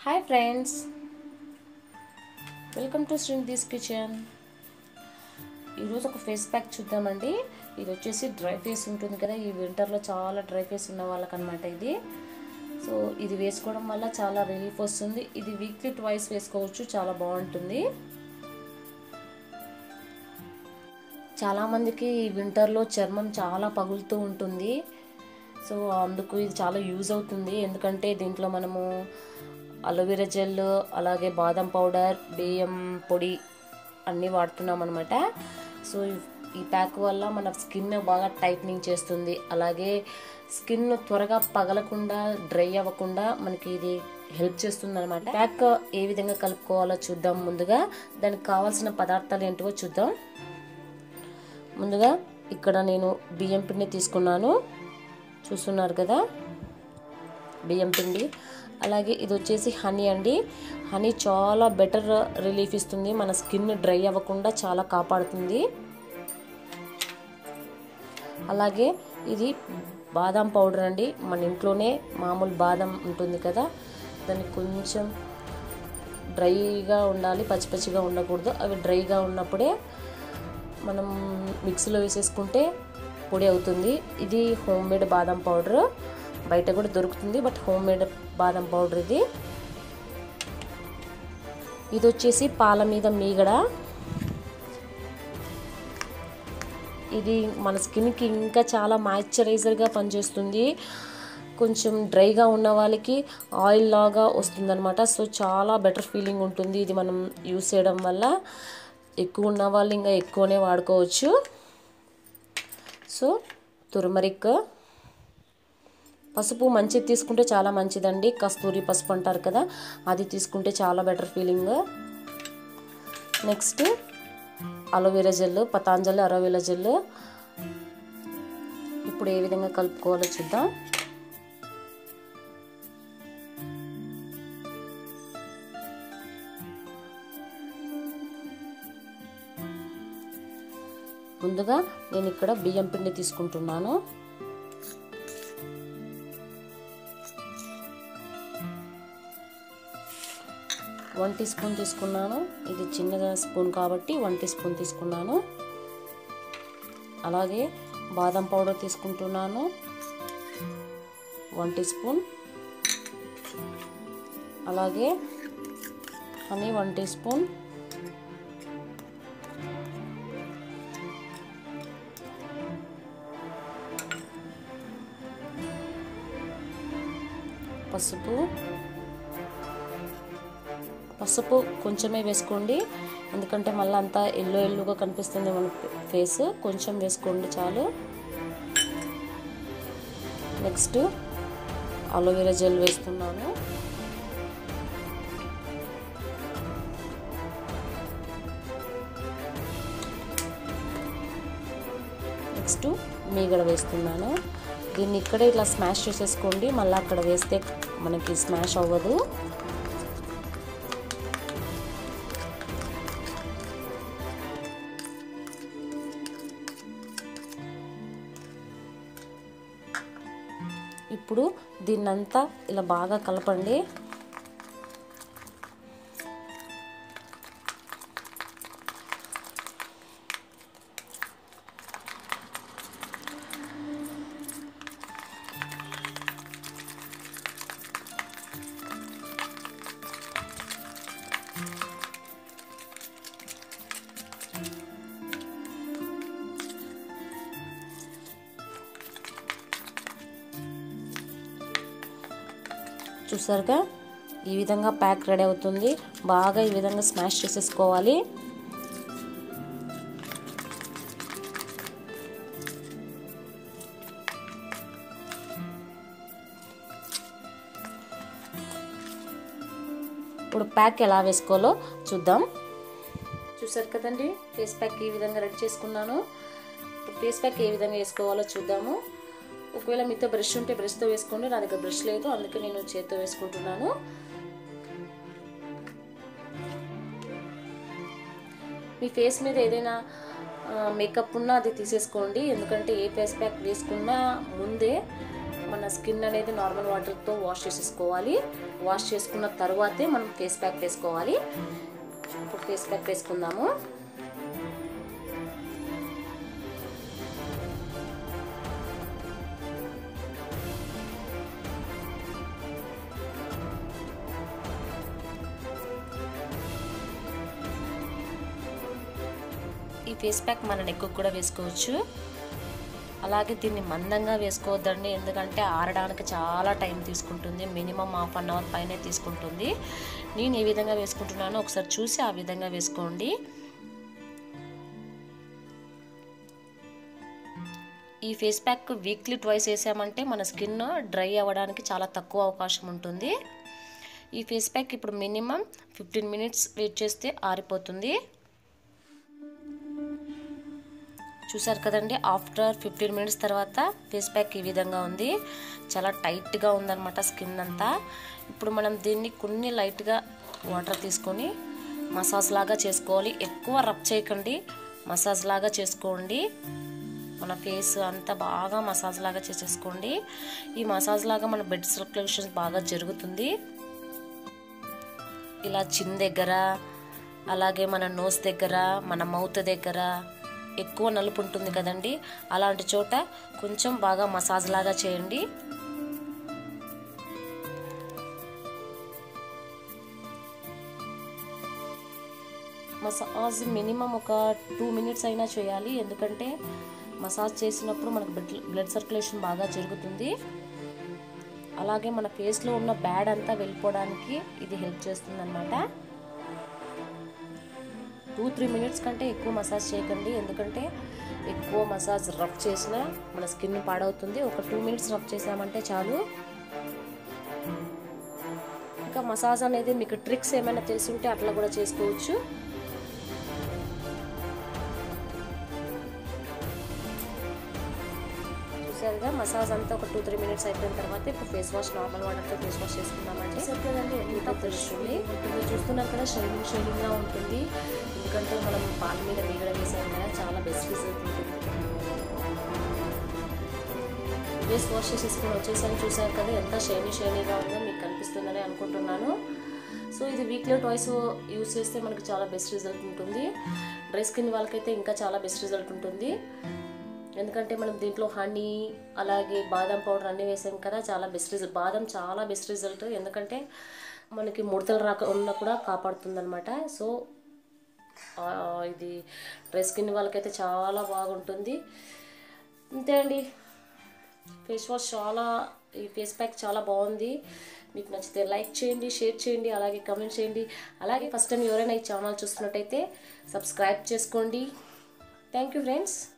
hi friends welcome to Srinidhi's kitchen ఈరోజు ఒక face pack చూద్దామండి ఇది వచ్చేసి డ్రై ఫేస్ ఉంటుంది కదా ఈ వింటర్లో చాలా డ్రై ఫేస్ ఉన్న వాళ్ళకనమాట ఇది సో ఇది వేసుకోవడం వల్ల చాలా రిలీఫ్ వస్తుంది ఇది వీక్లీ ట్వైస్ వేసుకోవచ్చు చాలా బాగుంటుంది చాలామందికి ఈ వింటర్లో చర్మం చాలా పగులుతూ ఉంటుంది సో అందుకు ఇది చాలా యూజ్ అవుతుంది ఎందుకంటే దీంట్లో మనము అలోవెరా జెల్ అలాగే బాదం పౌడర్ బియ్యం పొడి అన్నీ వాడుతున్నాం అనమాట సో ఈ ప్యాక్ వల్ల మన స్కిన్ బాగా టైట్నింగ్ చేస్తుంది అలాగే స్కిన్ త్వరగా పగలకుండా డ్రై అవ్వకుండా మనకి ఇది హెల్ప్ చేస్తుంది అనమాట ప్యాక్ ఏ విధంగా కలుపుకోవాలో చూద్దాం ముందుగా దానికి కావాల్సిన పదార్థాలు ఏంటివో చూద్దాం ముందుగా ఇక్కడ నేను బియ్యం పిండి తీసుకున్నాను చూస్తున్నారు కదా బియ్యం పిండి అలాగే ఇది వచ్చేసి హనీ అండి హనీ చాలా బెటర్ రిలీఫ్ ఇస్తుంది మన స్కిన్ డ్రై అవ్వకుండా చాలా కాపాడుతుంది అలాగే ఇది బాదం పౌడర్ అండి మన ఇంట్లోనే మామూలు బాదం ఉంటుంది కదా దాన్ని కొంచెం డ్రైగా ఉండాలి పచ్చి పచ్చిగా ఉండకూడదు అవి డ్రైగా ఉన్నప్పుడే మనం మిక్సీలో వేసేసుకుంటే పొడి అవుతుంది ఇది హోమ్ మేడ్ బాదం పౌడర్ బయట కూడా దొరుకుతుంది బట్ హోమ్ మేడ్ బాదం పౌడర్ ఇది ఇది వచ్చేసి పాల మీద మీగడ ఇది మన స్కిన్కి ఇంకా చాలా మాయిశ్చరైజర్గా పనిచేస్తుంది కొంచెం డ్రైగా ఉన్న వాళ్ళకి ఆయిల్ లాగా వస్తుందన్నమాట సో చాలా బెటర్ ఫీలింగ్ ఉంటుంది ఇది మనం యూస్ చేయడం వల్ల ఎక్కువ ఉన్న వాళ్ళు ఇంకా ఎక్కువనే వాడుకోవచ్చు సో తురమరిక్ పసుపు మంచిది తీసుకుంటే చాలా మంచిదండి కస్తూరి పసుపు అంటారు కదా అది తీసుకుంటే చాలా better feeling next aloe vera gel Patanjali aloe vera gel ఇప్పుడు ఏ విధంగా కలుపుకోవాలో చూద్దాం ముందుగా నేను ఇక్కడ బియ్యం పిండి తీసుకుంటున్నాను వన్ టీ స్పూన్ తీసుకున్నాను ఇది చిన్నగా స్పూన్ కాబట్టి వన్ టీ స్పూన్ తీసుకున్నాను అలాగే బాదం పౌడర్ తీసుకుంటున్నాను వన్ టీ స్పూన్ అలాగే హనీ వన్ టీ స్పూన్ పసుపు పసుపు కొంచెమే వేసుకోండి ఎందుకంటే మళ్ళీ అంతా ఎల్లో ఎల్లోగా కనిపిస్తుంది మన ఫేస్ కొంచెం వేసుకోండి చాలు నెక్స్ట్ అలోవెరా జెల్ వేస్తున్నాను నెక్స్ట్ మీగడ వేస్తున్నాను దీన్ని ఇక్కడే ఇట్లా స్మాష్ చేసేసుకోండి మళ్ళీ అక్కడ వేస్తే మనకి స్మాష్ అవ్వదు ఇప్పుడు దీన్నంతా ఇలా బాగా కలపండి చూసారుగా ఈ విధంగా ప్యాక్ రెడీ అవుతుంది బాగా ఈ విధంగా స్మాష్ చేసేసుకోవాలి ఇప్పుడు ప్యాక్ ఎలా వేసుకోవాలో చూద్దాం చూసారు కదండి ఫేస్ ప్యాక్ ఈ విధంగా రెడీ చేసుకున్నాను ఇప్పుడు ఫేస్ ప్యాక్ ఏ విధంగా వేసుకోవాలో చూద్దాము ఒకవేళ మీతో బ్రష్ ఉంటే బ్రష్తో వేసుకోండి నా దగ్గర బ్రష్ లేదు అందుకే నేను చేతితో వేసుకుంటున్నాను మీ ఫేస్ మీద ఏదైనా మేకప్ ఉన్నా అది తీసేసుకోండి ఎందుకంటే ఏ ఫేస్ ప్యాక్ వేసుకున్నా ముందే మన స్కిన్ అనేది నార్మల్ వాటర్తో వాష్ చేసేసుకోవాలి వాష్ చేసుకున్న తర్వాతే మనం ఫేస్ ప్యాక్ వేసుకోవాలి ఇప్పుడు ఫేస్ ప్యాక్ వేసుకుందాము ఈ ఫేస్ ప్యాక్ మన నెక్కు కూడా వేసుకోవచ్చు అలాగే దీన్ని మందంగా వేసుకోవద్దండి ఎందుకంటే ఆరడానికి చాలా టైం తీసుకుంటుంది మినిమం హాఫ్ అన్ అవర్ పైనే తీసుకుంటుంది నేను ఏ విధంగా వేసుకుంటున్నానో ఒకసారి చూసి ఆ విధంగా వేసుకోండి ఈ ఫేస్ ప్యాక్ వీక్లీ ట్వైస్ వేసామంటే మన స్కిన్ డ్రై అవ్వడానికి చాలా తక్కువ అవకాశం ఉంటుంది ఈ ఫేస్ ప్యాక్ ఇప్పుడు మినిమం ఫిఫ్టీన్ మినిట్స్ వెయిట్ చేస్తే ఆరిపోతుంది చూసారు కదండి ఆఫ్టర్ ఫిఫ్టీన్ మినిట్స్ తర్వాత ఫేస్ ప్యాక్ ఈ విధంగా ఉంది చాలా టైట్గా ఉందన్నమాట స్కిన్ అంతా ఇప్పుడు మనం దీన్ని కొన్ని లైట్గా వాటర్ తీసుకొని మసాజ్ లాగా చేసుకోవాలి ఎక్కువ రబ్ చేయకండి మసాజ్ లాగా చేసుకోండి మన ఫేస్ అంతా బాగా మసాజ్ లాగా చేసేసుకోండి ఈ మసాజ్ లాగా మన బెడ్ సర్క్యులేషన్ బాగా జరుగుతుంది ఇలా చిన్ దగ్గర అలాగే మన నోస్ దగ్గర మన మౌత్ దగ్గర ఎక్కువ నలుపు ఉంటుంది కదండి అలాంటి చోట కొంచెం బాగా మసాజ్ లాగా చేయండి మసాజ్ మినిమం ఒక టూ మినిట్స్ అయినా చేయాలి ఎందుకంటే మసాజ్ చేసినప్పుడు మనకు బ్లడ్ బ్లడ్ సర్క్యులేషన్ బాగా జరుగుతుంది అలాగే మన ఫేస్లో ఉన్న బ్యాడ్ అంతా వెళ్ళిపోవడానికి ఇది హెల్ప్ చేస్తుంది అనమాట టూ త్రీ మినిట్స్ కంటే ఎక్కువ మసాజ్ చేయకండి ఎందుకంటే ఎక్కువ మసాజ్ రబ్ చేసినా మన స్కిన్ పాడవుతుంది ఒక టూ మినిట్స్ రబ్ చేసామంటే చాలు ఇంకా మసాజ్ అనేది మీకు ట్రిక్స్ ఏమైనా తెలుసుంటే అట్లా కూడా చేసుకోవచ్చు చూసారుగా మసాజ్ అంతా ఒక టూ త్రీ మినిట్స్ అయిపోయిన తర్వాత ఇప్పుడు ఫేస్ వాష్ నార్మల్ వాటర్తో ఫేస్ వాష్ చేసుకున్నామంటే కదండి ఎంత తెలుస్తుంది ఇప్పుడు చూస్తున్నారు కదా షైనింగ్ షైనింగ్గా ఉంటుంది ఎందుకంటే మనం పాల మీద మీగడ వేసాం కదా చాలా బెస్ట్ రిజల్ట్ ఉంటుంది ఫేస్ వాష్ చేసేసుకుని వచ్చేసరికి చూసారు కదా ఎంత షైనీ షైనీగా ఉందో మీకు కనిపిస్తుందని అనుకుంటున్నాను సో ఇది వీక్లీ ట్వైస్ యూస్ చేస్తే మనకు చాలా బెస్ట్ రిజల్ట్ ఉంటుంది డ్రై స్కిన్ వాళ్ళకైతే ఇంకా చాలా బెస్ట్ రిజల్ట్ ఉంటుంది ఎందుకంటే మనం దీంట్లో హనీ అలాగే బాదం పౌడర్ అన్నీ వేసాం కదా చాలా బెస్ట్ రిజల్ట్ బాదం చాలా బెస్ట్ రిజల్ట్ ఎందుకంటే మనకి ముడతలు రాక ఉన్న కూడా కాపాడుతుంది అనమాట సో ఇది డ్రై స్కిన్ వాళ్ళకైతే చాలా బాగుంటుంది అంతే అండి ఫేస్ వాష్ చాలా ఈ ఫేస్ ప్యాక్ చాలా బాగుంది మీకు నచ్చితే లైక్ చేయండి షేర్ చేయండి అలాగే కమెంట్ చేయండి అలాగే ఫస్ట్ టైం ఎవరైనా ఈ ఛానల్ చూస్తున్నట్టయితే సబ్స్క్రైబ్ చేసుకోండి థ్యాంక్ యూ ఫ్రెండ్స్